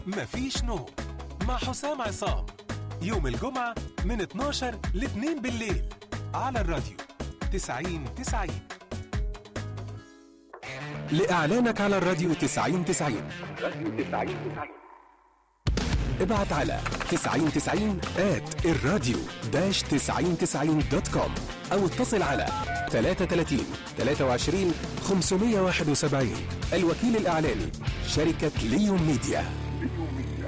مفيش نوم مع حسام عصام يوم الجمعة من 12 ل 2 بالليل على الراديو 90 90 لإعلانك على الراديو 90 90 ابعت على 9090 at الراديو داش 9090 دوت كوم أو اتصل على 33 23 571 الوكيل الإعلاني شركة ليون ميديا